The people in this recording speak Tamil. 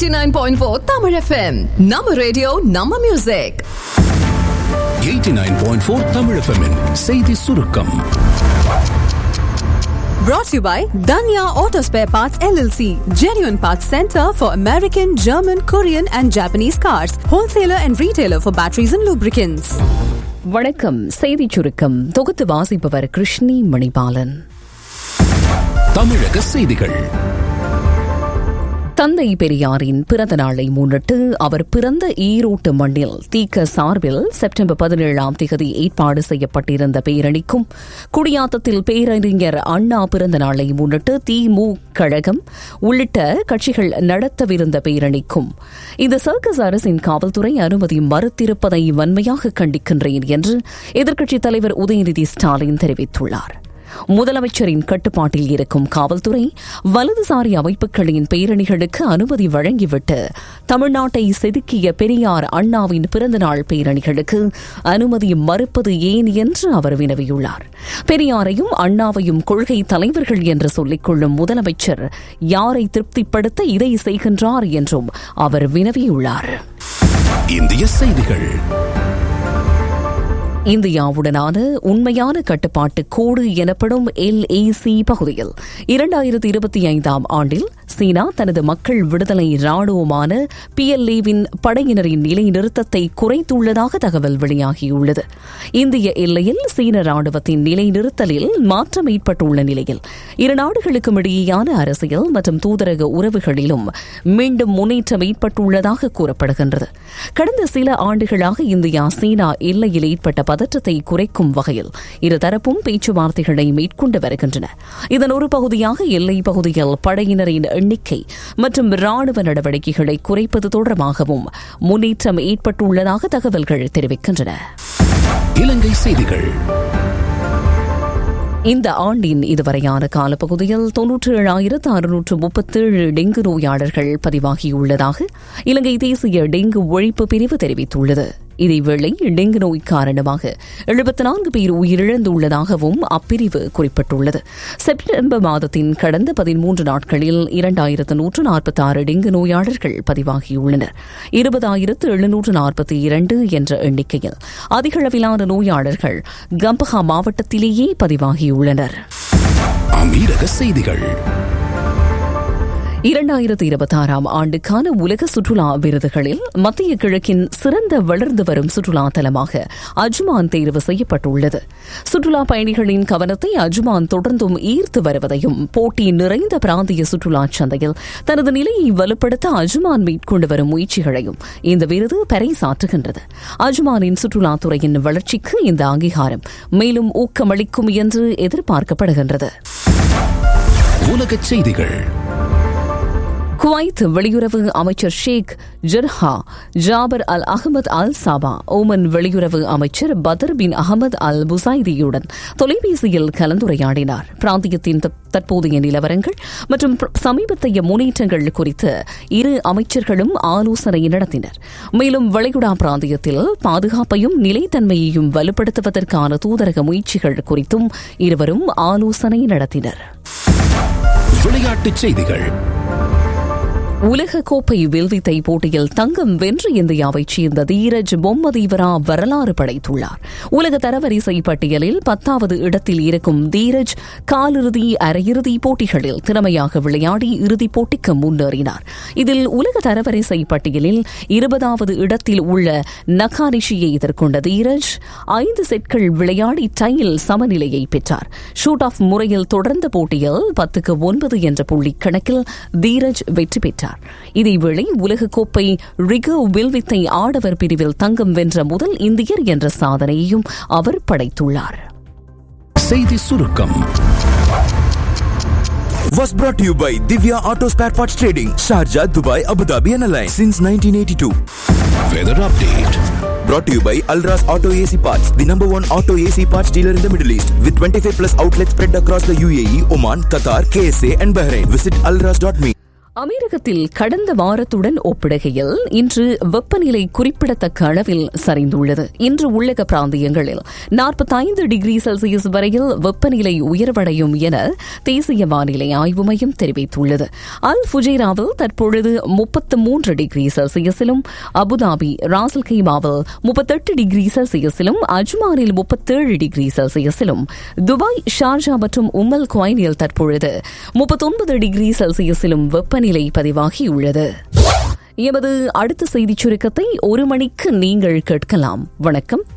89.4 Tamil FM. நம்ம ரேடியோ நம்ம மியூசிக் 89.4 தமிழ் FM -இன் செய்தி சுருக்கம் brought to you by Danya Auto Spare Parts LLC, genuine parts center for American, German, Korean and Japanese cars, wholesaler and retailer for batteries and lubricants. வணக்கம் செய்திச் சுருக்கம் தொகுத்து வாசிப்பவர் கிருஷ்ணி மணிபாலன் தமிழக செய்திகள் தந்தை பெரியாரின் பிறந்த நாளை முன்னிட்டு அவர் பிறந்த ஈரோட்டு மண்ணில் தீக்க சார்பில் செப்டம்பர் பதினேழாம் தேதி ஏற்பாடு செய்யப்பட்டிருந்த பேரணிக்கும் குடியாத்தத்தில் பேரறிஞர் அண்ணா பிறந்த நாளை முன்னிட்டு திமு கழகம் உள்ளிட்ட கட்சிகள் நடத்தவிருந்த பேரணிக்கும் இந்த சர்க்கஸ் அரசின் காவல்துறை அனுமதி மறுத்திருப்பதை வன்மையாக கண்டிக்கின்றேன் என்று எதிர்க்கட்சித் தலைவர் உதயநிதி ஸ்டாலின் தெரிவித்துள்ளார் முதலமைச்சரின் கட்டுப்பாட்டில் இருக்கும் காவல்துறை வலதுசாரி அமைப்புகளின் பேரணிகளுக்கு அனுமதி வழங்கிவிட்டு தமிழ்நாட்டை செதுக்கிய பெரியார் அண்ணாவின் பிறந்தநாள் பேரணிகளுக்கு அனுமதி மறுப்பது ஏன் என்று அவர் வினவியுள்ளார் பெரியாரையும் அண்ணாவையும் கொள்கை தலைவர்கள் என்று சொல்லிக் கொள்ளும் முதலமைச்சர் யாரை திருப்திப்படுத்த இதை செய்கின்றார் என்றும் அவர் வினவியுள்ளார் இந்திய செய்திகள் இந்தியாவுடனான உண்மையான கட்டுப்பாட்டு கோடு எனப்படும் எல்ஏசி பகுதியில் இரண்டாயிரத்தி இருபத்தி ஐந்தாம் ஆண்டில் சீனா தனது மக்கள் விடுதலை ராணுவமான பிஎல்ஏவின் படையினரின் நிலைநிறுத்தத்தை குறைத்துள்ளதாக தகவல் வெளியாகியுள்ளது இந்திய எல்லையில் சீன ராணுவத்தின் நிலைநிறுத்தலில் மாற்றம் ஏற்பட்டுள்ள நிலையில் இரு நாடுகளுக்கும் இடையேயான அரசியல் மற்றும் தூதரக உறவுகளிலும் மீண்டும் முன்னேற்றம் ஏற்பட்டுள்ளதாக கூறப்படுகின்றது கடந்த சில ஆண்டுகளாக இந்தியா சீனா எல்லையில் ஏற்பட்ட பதற்றத்தை குறைக்கும் வகையில் இருதரப்பும் பேச்சுவார்த்தைகளை மேற்கொண்டு வருகின்றன இதன் ஒரு பகுதியாக எல்லைப் பகுதியில் படையினரின் எண்ணிக்கை மற்றும் ராணுவ நடவடிக்கைகளை குறைப்பது தொடர்பாகவும் முன்னேற்றம் ஏற்பட்டுள்ளதாக தகவல்கள் தெரிவிக்கின்றன இலங்கை செய்திகள் இந்த ஆண்டின் இதுவரையான காலப்பகுதியில் தொன்னூற்றி ஏழாயிரத்து அறுநூற்று முப்பத்தேழு டெங்கு நோயாளர்கள் பதிவாகியுள்ளதாக இலங்கை தேசிய டெங்கு ஒழிப்பு பிரிவு தெரிவித்துள்ளது இதேவேளை டெங்கு நோய் காரணமாக எழுபத்தி நான்கு பேர் உயிரிழந்துள்ளதாகவும் அப்பிரிவு குறிப்பிட்டுள்ளது செப்டம்பர் மாதத்தின் கடந்த பதிமூன்று நாட்களில் இரண்டாயிரத்து நூற்று நாற்பத்தி ஆறு டெங்கு நோயாளர்கள் பதிவாகியுள்ளனர் இருபதாயிரத்து எழுநூற்று நாற்பத்தி இரண்டு என்ற எண்ணிக்கையில் அதிகளவிலான நோயாளர்கள் கம்பஹா மாவட்டத்திலேயே பதிவாகியுள்ளனர் அமீரக செய்திகள் இரண்டாயிரத்து இருபத்தாறாம் ஆண்டுக்கான உலக சுற்றுலா விருதுகளில் மத்திய கிழக்கின் சிறந்த வளர்ந்து வரும் சுற்றுலா தலமாக அஜ்மான் தேர்வு செய்யப்பட்டுள்ளது சுற்றுலா பயணிகளின் கவனத்தை அஜ்மான் தொடர்ந்தும் ஈர்த்து வருவதையும் போட்டி நிறைந்த பிராந்திய சுற்றுலா சந்தையில் தனது நிலையை வலுப்படுத்த அஜ்மான் மேற்கொண்டு வரும் முயற்சிகளையும் இந்த விருது பறைசாற்றுகின்றது அஜ்மானின் சுற்றுலாத்துறையின் வளர்ச்சிக்கு இந்த அங்கீகாரம் மேலும் ஊக்கமளிக்கும் என்று எதிர்பார்க்கப்படுகின்றது உலகச் செய்திகள் குவைத் வெளியுறவு அமைச்சர் ஷேக் ஜர்ஹா Jaber al Ahmed al Sabah Oman வெளியுறவு அமைச்சர் பதர் பின் அகமது அல் புசைதியுடன் தொலைபேசியில் கலந்துரையாடினார் பிராந்தியத்தின் தற்போதைய நிலவரங்கள் மற்றும் சமீபத்தைய முன்னேற்றங்கள் குறித்து இரு அமைச்சர்களும் ஆலோசனை நடத்தினர் மேலும் வளைகுடா பிராந்தியத்தில் பாதுகாப்பையும் நிலைத்தன்மையையும் வலுப்படுத்துவதற்கான தூதரக முயற்சிகள் குறித்தும் இருவரும் ஆலோசனை நடத்தினர் விளையாட்டுச் செய்திகள் உலக கோப்பை வில்வித்தை போட்டியில் தங்கம் வென்று இந்தியாவைச் சேர்ந்த தீரஜ் பொம்மதீவரா வரலாறு படைத்துள்ளார் உலக தரவரிசை பட்டியலில் பத்தாவது இடத்தில் இருக்கும் தீரஜ் காலிறுதி அரையிறுதி போட்டிகளில் திறமையாக விளையாடி இறுதிப் போட்டிக்கு முன்னேறினார் இதில் உலக தரவரிசை பட்டியலில் இருபதாவது இடத்தில் உள்ள நகானிஷியை எதிர்கொண்ட தீரஜ் ஐந்து செட்கள் விளையாடி டையில் சமநிலையை பெற்றார் ஷூட் ஆஃப் முறையில் தொடர்ந்த போட்டியில் பத்துக்கு ஒன்பது என்ற புள்ளி கணக்கில் தீரஜ் வெற்றி பெற்றார் இதேவேளை உலகக்கோப்பை ரிகோ வில்வித்தை ஆடவர் பிரிவில் தங்கம் வென்ற முதல் இந்தியர் என்ற சாதனையையும் அவர் படைத்துள்ளார் செய்தி சுருக்கம் was brought to you by Divya Auto Spare Parts Trading, Sharjah, Dubai, Abu Dhabi and Alliance since 1982. Weather update Brought to you by Alras Auto AC Parts, the number one auto AC parts dealer in the Middle East, with 25 plus outlets spread across the UAE, Oman, Qatar, KSA and Bahrain. Visit alras.me. அமெரிக்கத்தில் கடந்த வாரத்துடன் ஒப்பிடுகையில் இன்று வெப்பநிலை குறிப்பிடத்தக்க அளவில் சரிந்துள்ளது இன்று உள்ளக பிராந்தியங்களில் நாற்பத்தைந்து டிகிரி செல்சியஸ் வரையில் வெப்பநிலை உயர்வடையும் என தேசிய வானிலை ஆய்வு மையம் தெரிவித்துள்ளது அல் ஃபுஜைராவில் தற்பொழுது முப்பத்து மூன்று டிகிரி செல்சியஸிலும் அபுதாபி ராசல் கைமாவில் முப்பத்தெட்டு டிகிரி செல்சியஸிலும் அஜ்மானில் முப்பத்தேழு டிகிரி செல்சியஸிலும் துபாய் ஷார்ஜா மற்றும் உம்மல் குவைனில் தற்பொழுது முப்பத்தொன்பது டிகிரி செல்சியஸிலும் வெப்பநிலை பதிவாகியுள்ளது எமது அடுத்த செய்திச் சுருக்கத்தை ஒரு மணிக்கு நீங்கள் கேட்கலாம் வணக்கம்